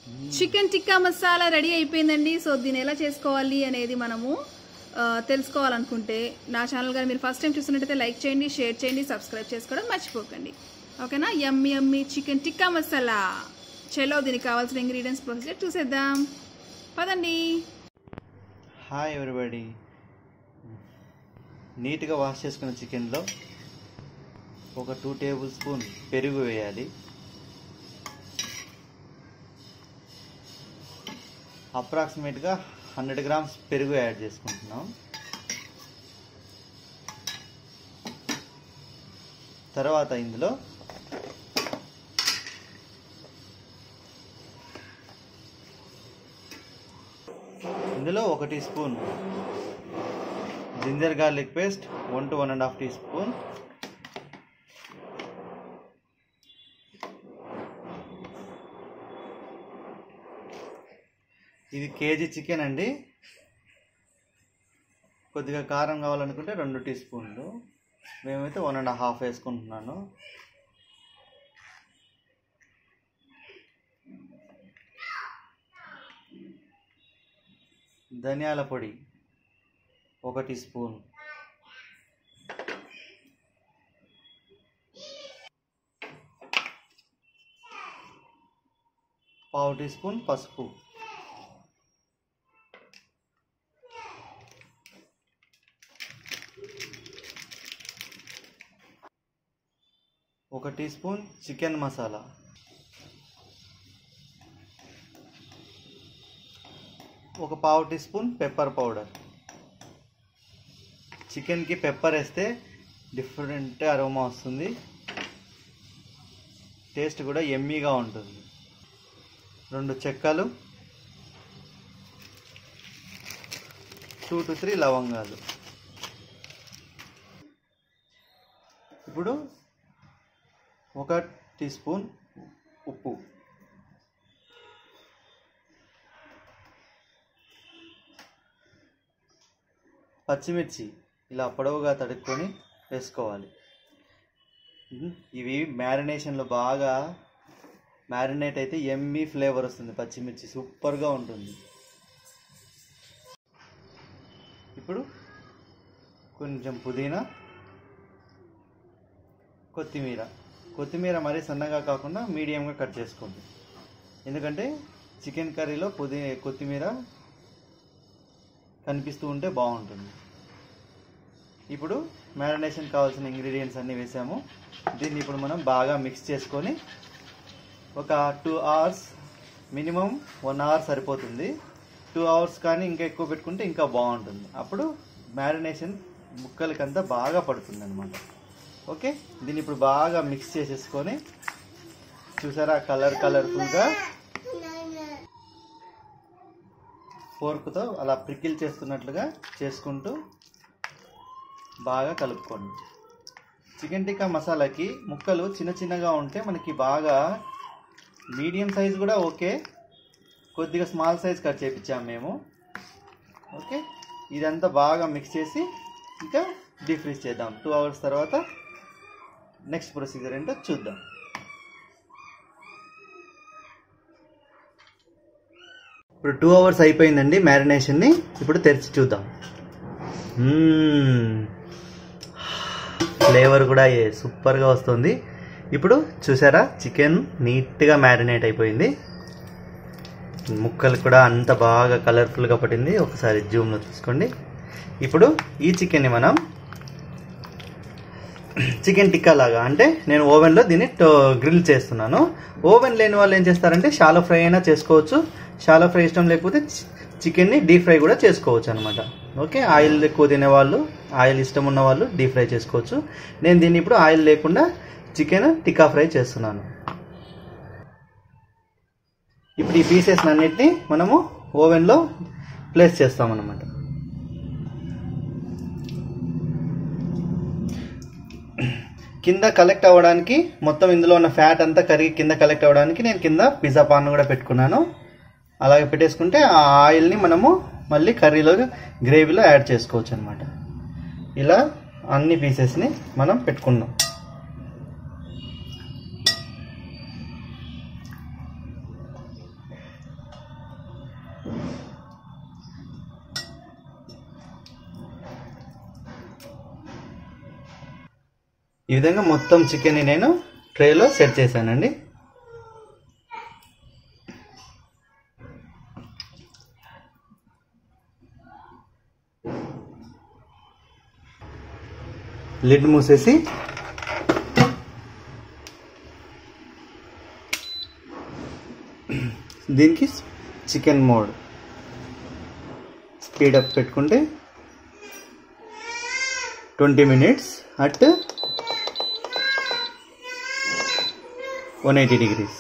Chicken tikka masala ready అయిపోయిందండి so దీన్ని ఎలా చేసుకోవాలి అనేది మనము ఆ, తెలుసుకోవాలనుకుంటే నా ఛానల్ గారు మీరు ఫస్ట్ టైం చూస్తున్నట్టయితే లైక్ చేయండి షేర్ చేయండి సబ్స్క్రైబ్ చేసుకోవడం మర్చిపోకండి ఓకేనా yummy yummy chicken tikka masala చలో దీనికి కావాల్సిన ఇంగ్రీడియంట్స్ ప్రొసీజర్ చూసేద్దాం పదండి హాయ్ ఎవరిబడి నీట్గా వాష్ చేసుకున్న చికెన్లో ఒక టూ టేబుల్ స్పూన్ పెరుగు వేయాలి అప్రాక్సిమేట్గా హండ్రెడ్ గ్రామ్స్ పెరుగు యాడ్ చేసుకుంటున్నాం తర్వాత ఇందులో ఇందులో ఒక teaspoon ginger garlic paste one to one and half teaspoon ఇది కేజీ చికెన్ అండి కొద్దిగా కారం కావాలనుకుంటే రెండు టీ స్పూన్లు మేమైతే వన్ అండ్ హాఫ్ వేసుకుంటున్నాను ధనియాల పొడి ఒక టీ స్పూన్ పావు టీ స్పూన్ పసుపు ఒక టీ స్పూన్ చికెన్ మసాలా ఒక పావు టీ స్పూన్ పెప్పర్ పౌడర్ చికెన్కి పెప్పర్ వేస్తే డిఫరెంట్ అరోమా వస్తుంది టేస్ట్ కూడా ఎమ్మీగా ఉంటుంది రెండు చెక్కలు టూ టు త్రీ లవంగాలు ఇప్పుడు ఒక టీ స్పూన్ ఉప్పు పచ్చిమిర్చి ఇలా పొడవుగా తడుక్కొని వేసుకోవాలి ఉమ్, ఇవి మ్యారినేషన్లో బాగా మ్యారినేట్ అయితే ఎమ్మీ ఫ్లేవర్ వస్తుంది పచ్చిమిర్చి సూపర్గా ఉంటుంది ఇప్పుడు కొంచెం పుదీనా కొత్తిమీర కొత్తిమీర మరీ సన్నగా కాకుండా మీడియంగా కట్ చేసుకోండి ఎందుకంటే చికెన్ కర్రీలో పుదీ కొత్తిమీర కనిపిస్తూ ఉంటే బాగుంటుంది ఇప్పుడు మ్యారినేషన్ కావాల్సిన ఇంగ్రీడియంట్స్ అన్నీ వేసాము దీన్ని ఇప్పుడు మనం బాగా మిక్స్ చేసుకొని ఒక two hours minimum one hour సరిపోతుంది టూ అవర్స్ కానీ ఇంకా ఎక్కువ పెట్టుకుంటే ఇంకా బాగుంటుంది అప్పుడు మ్యారినేషన్ ముక్కలకంతా బాగా పడుతుంది అనమాట ఓకే దీన్ని ఇప్పుడు బాగా మిక్స్ చేసేసుకొని చూసారా కలర్ కలర్ఫుల్గా ఫోర్క్తో అలా ప్రికిల్ చేస్తున్నట్లుగా చేసుకుంటూ బాగా కలుపుకోండి చికెన్ టిక్కా మసాలాకి ముక్కలు చిన్న చిన్నగా ఉంటే మనకి బాగా మీడియం సైజ్ కూడా ఓకే కొద్దిగా స్మాల్ సైజ్ కట్ చేయించాము మేము ఓకే ఇదంతా బాగా మిక్స్ చేసి ఇంకా డీప్ ఫ్రీజ్ చేద్దాం టూ అవర్స్ తర్వాత నెక్స్ట్ ప్రొసీజర్ ఏంటో చూద్దాం ఇప్పుడు టూ అవర్స్ అయిపోయిందండి మ్యారినేషన్ని ఇప్పుడు తెరిచి చూద్దాం ఫ్లేవర్ కూడా ఏ- సూపర్గా వస్తుంది ఇప్పుడు చూసారా చికెన్ నీట్గా మ్యారినేట్ అయిపోయింది ముక్కలు కూడా అంత బాగా కలర్ఫుల్గా పట్టింది ఒకసారి జూమ్లో చూసుకోండి ఇప్పుడు ఈ చికెన్ని మనం చికెన్ టిక్కా లాగా అంటే నేను ఓవెన్లో దీన్ని టో- గ్రిల్ చేస్తున్నాను ఓవెన్ లేని వాళ్ళు ఏం చేస్తారంటే షాలో ఫ్రై అయినా చేసుకోవచ్చు షాలో ఫ్రై ఇష్టం లేకపోతే చి- చికెన్ని డీప్ ఫ్రై కూడా చేసుకోవచ్చు అనమాట ఓకే ఆయిల్ ఎక్కువ తినేవాళ్ళు ఆయిల్ ఇష్టం ఉన్న వాళ్ళు డీప్ ఫ్రై చేసుకోవచ్చు నేను దీన్ని ఇప్పుడు ఆయిల్ లేకుండా చికెన్ టిక్కా ఫ్రై చేస్తున్నాను ఇప్పుడు ఈ పీసెస్ అన్నిటిని మనము ఓవెన్లో ప్లేస్ చేస్తామన్నమాట కింద కలెక్ట్ అవ్వడానికి మొత్తం ఇందులో ఉన్న ఫ్యాట్ అంతా కరిగి కింద కలెక్ట్ అవ్వడానికి నేను కింద పిజ్జా పాన్ కూడా పెట్టుకున్నాను అలాగే పెట్టేసుకుంటే ఆ ఆయిల్ని మనము మళ్ళీ కర్రీలో గ్రేవీలో యాడ్ చేసుకోవచ్చు అనమాట ఇలా అన్ని పీసెస్ని మనం పెట్టుకుందాం ఈ విధంగా మొత్తం చికెన్ని నేను ట్రేలో సెట్ చేశానండి లిడ్ మూసేసి దీనికి చికెన్ మోడ్ స్పీడ్ అప్ పెట్టుకుంటే twenty minutes at one eighty degrees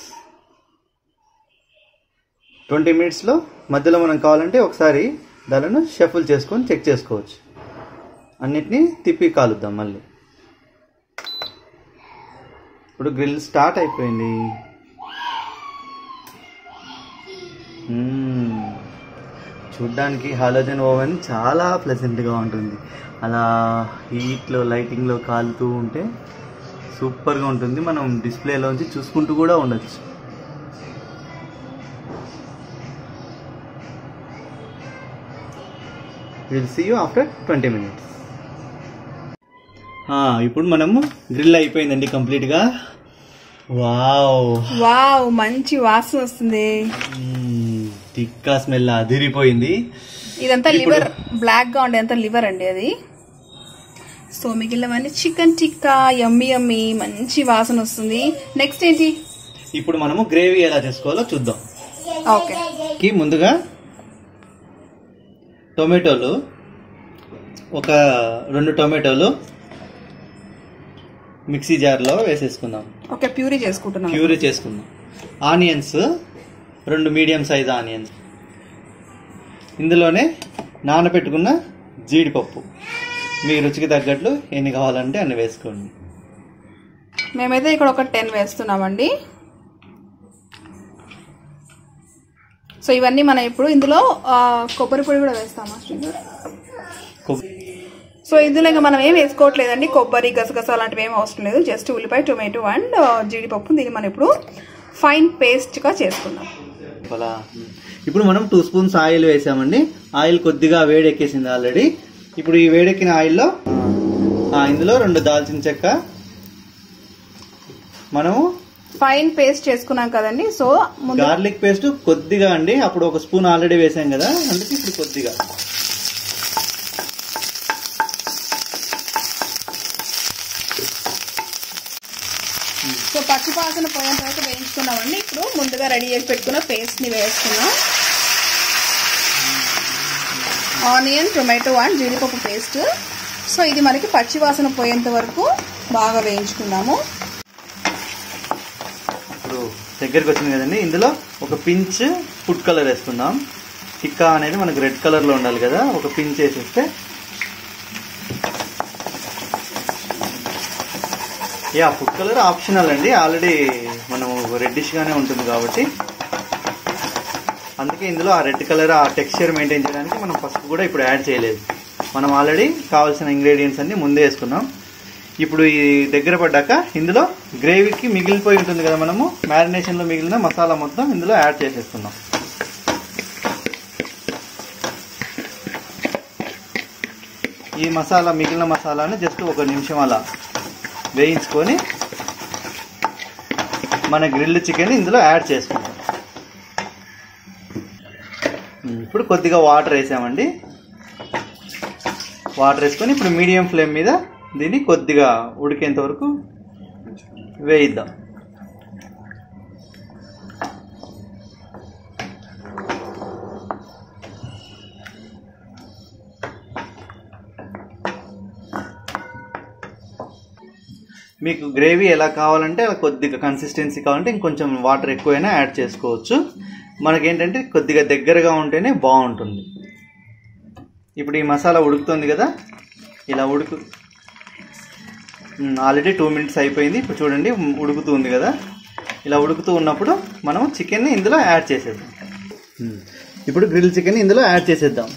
twenty మినిట్స్లో మధ్యలో మనం కావాలంటే ఒకసారి దానిను షఫుల్ చేసుకొని చెక్ చేసుకోవచ్చు అన్నిటినీ తిప్పి కాలుద్దాం మళ్ళీ ఇప్పుడు గ్రిల్ స్టార్ట్ అయిపోయింది మ్మ్. చూడ్డానికి హాలోజన్ ఓవెన్ చాలా ప్లెజెంట్గా ఉంటుంది అలా హీట్లో లైటింగ్లో కాలుతూ ఉంటే సూపర్గా ఉంటుంది మనం డిస్ప్లేలోంచి చూసుకుంటూ కూడా ఉండొచ్చు will see you after twenty minutes ఇప్పుడు మనము గ్రిల్ అయిపోయిందండి కంప్లీట్గా వావ్ వావ్ మంచి వాసన వస్తుంది మ్మ్. తిక్కా స్మెల్ అదిరిపోయింది ఇదంతా లివర్ బ్లాక్ గా ఉండే అంతా లివర్ అండి అది సో మిగిలినవన్నీ చికెన్ టిక్కా యమ్మి యమ్మి మంచి వాసన వస్తుంది నెక్స్ట్ ఏంటి ఇప్పుడు మనము గ్రేవీ ఎలా చేసుకోవాలో చూద్దాం ఓకే కి ముందుగా టొమాటోలు ఒక రెండు టొమాటోలు మిక్సీ జార్లో వేసేసుకుందాం ఓకే ప్యూరీ చేసుకుంటున్నాం ప్యూరీ చేసుకుందాం ఆనియన్స్ రెండు మీడియం సైజ్ ఆనియన్స్ ఇందులోనే నానబెట్టుకున్న జీడిపప్పు మీ రుచికి తగ్గట్లు ఎన్ని కావాలంటే అన్ని వేసుకోండి మేమైతే ఇక్కడ ఒక టెన్ వేస్తున్నామండి సో ఇవన్నీ మనం ఇప్పుడు ఇందులో ఆ, కొబ్బరి పొడి కూడా వేస్తామా శ్రీధర్? కొబ్బరి సో ఇందులో ఇంకా మనం ఏం వేసుకోవట్లేదండి కొబ్బరి గసగస అలాంటివి ఏం అవసరం లేదు జస్ట్ ఉల్లిపాయ టొమాటో అండ్ జీడిపప్పు దీన్ని మనం ఇప్పుడు ఫైన్ పేస్ట్గా చేసుకుందాం అలా ఇప్పుడు మనం టూ స్పూన్స్ ఆయిల్ వేసామండి ఆయిల్ కొద్దిగా వేడెక్కేసింది ఆల్రెడీ ఇప్పుడు ఈ వేడెక్కిన ఆయిల్లో ఆ, ఇందులో రెండు దాల్చిన చెక్క మనము ఫైన్ పేస్ట్ చేసుకున్నాం కదండి సో ముందు గార్లిక్ పేస్ట్ కొద్దిగా అండి అప్పుడు ఒక స్పూన్ ఆల్రెడీ వేసాం కదా అందుకే ఇప్పుడు కొద్దిగా సో పచ్చి పాసన పోయిన తర్వాత వేయించుకున్నామండి ఇప్పుడు ముందుగా రెడీ చేసి పెట్టుకున్న పేస్ట్ని వేసుకున్నాం ఆనియన్ టొమాటో అండ్ జీడిపప్పు పేస్ట్ సో ఇది మనకి పచ్చి వాసన పోయేంత వరకు బాగా వేయించుకున్నాము ఇప్పుడు దగ్గరికి వచ్చింది కదండి ఇందులో ఒక పించ్ ఫుడ్ కలర్ వేసుకుందాం టిక్కా అనేది మనకు రెడ్ కలర్లో ఉండాలి కదా ఒక పించ్ వేసేస్తే యా ఫుడ్ కలర్ ఆప్షనల్ అండి ఆల్రెడీ మనం రెడ్డిష్గానే ఉంటుంది కాబట్టి అందుకే ఇందులో ఆ రెడ్ కలర్ ఆ టెక్స్చర్ మెయింటైన్ చేయడానికి మనం పసుపు కూడా ఇప్పుడు యాడ్ చేయలేదు మనం ఆల్రెడీ కావాల్సిన ఇంగ్రీడియంట్స్ అన్ని ముందే వేసుకున్నాం ఇప్పుడు ఈ దగ్గర పడ్డాక ఇందులో గ్రేవీకి మిగిలిపోయి ఉంటుంది కదా మనము మ్యారినేషన్లో మిగిలిన మసాలా మొత్తం ఇందులో యాడ్ చేసేస్తున్నాం ఈ మసాలా మిగిలిన మసాలాని జస్ట్ ఒక నిమిషం అలా వేయించుకొని మన గ్రిల్డ్ చికెన్ ఇందులో యాడ్ చేసుకుంటాం ఇప్పుడు కొద్దిగా వాటర్ వేసామండి వాటర్ వేసుకొని ఇప్పుడు మీడియం ఫ్లేమ్ మీద దీన్ని కొద్దిగా ఉడికేంత వరకు వేయిద్దాం మీకు గ్రేవీ ఎలా కావాలంటే అలా కొద్దిగా కన్సిస్టెన్సీ కావాలంటే ఇంకొంచెం వాటర్ ఎక్కువైనా యాడ్ చేసుకోవచ్చు మనకేంటంటే కొద్దిగా దగ్గరగా ఉంటేనే బాగుంటుంది ఇప్పుడు ఈ మసాలా ఉడుకుతుంది కదా ఇలా ఉడుకు ఆల్రెడీ టూ మినిట్స్ అయిపోయింది ఇప్పుడు చూడండి ఉడుకుతుంది కదా ఇలా ఉడుకుతూ ఉన్నప్పుడు మనం చికెన్ని ఇందులో యాడ్ చేసేద్దాం ఉమ్. ఇప్పుడు గ్రిల్ చికెన్ ఇందులో యాడ్ చేసేద్దాం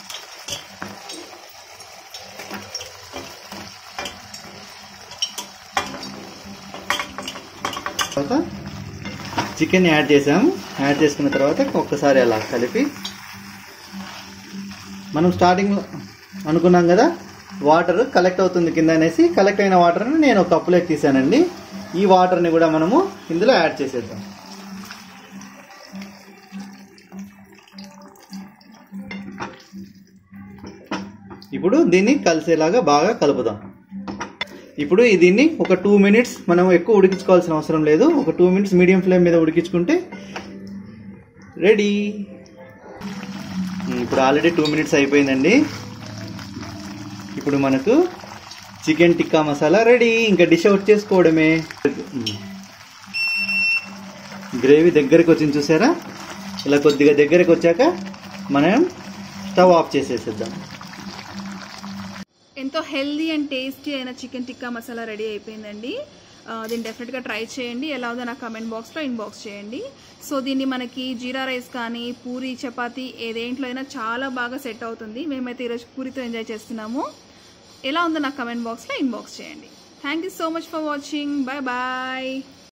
తర్వాత చికెన్ యాడ్ చేసాము యాడ్ చేసుకున్న తర్వాత ఒక్కసారి అలా కలిపి మనం స్టార్టింగ్లో అనుకున్నాం కదా వాటర్ కలెక్ట్ అవుతుంది కింద అనేసి కలెక్ట్ అయిన వాటర్ని నేను ఒక కప్పులోకి తీసానండి ఈ వాటర్ని కూడా మనము ఇందులో యాడ్ చేసేద్దాం ఇప్పుడు దీన్ని కలిసేలాగా బాగా కలుపుదాం ఇప్పుడు ఈ దీన్ని ఒక టూ మినిట్స్ మనం ఎక్కువ ఉడికించుకోవాల్సిన అవసరం లేదు ఒక టూ మినిట్స్ మీడియం ఫ్లేమ్ మీద ఉడికించుకుంటే రెడీ ఇప్పుడు ఆల్రెడీ టూ మినిట్స్ అయిపోయిందండి ఇప్పుడు మనకు చికెన్ టిక్కా మసాలా రెడీ ఇంకా డిష్ అవుట్ చేసుకోవడమే గ్రేవీ దగ్గరికి వచ్చింది చూసారా ఇలా కొద్దిగా దగ్గరికి వచ్చాక మనం స్టవ్ ఆఫ్ చేసేసేద్దాం ఎంతో హెల్దీ అండ్ టేస్టీ అయిన చికెన్ టిక్కా మసాలా రెడీ అయిపోయిందండి ఆ, దీన్ని డెఫినెట్గా ట్రై చేయండి ఎలా ఉందో నాకు కమెంట్ బాక్స్లో ఇన్బాక్స్ చేయండి సో దీన్ని మనకి జీరా రైస్ కానీ పూరి చపాతి ఏదేంట్లో అయినా చాలా బాగా సెట్ అవుతుంది మేమైతే ఈరోజు పూరితో ఎంజాయ్ చేస్తున్నాము ఎలా ఉందో నాకు కమెంట్ బాక్స్లో ఇన్బాక్స్ చేయండి thank you so much for watching bye bye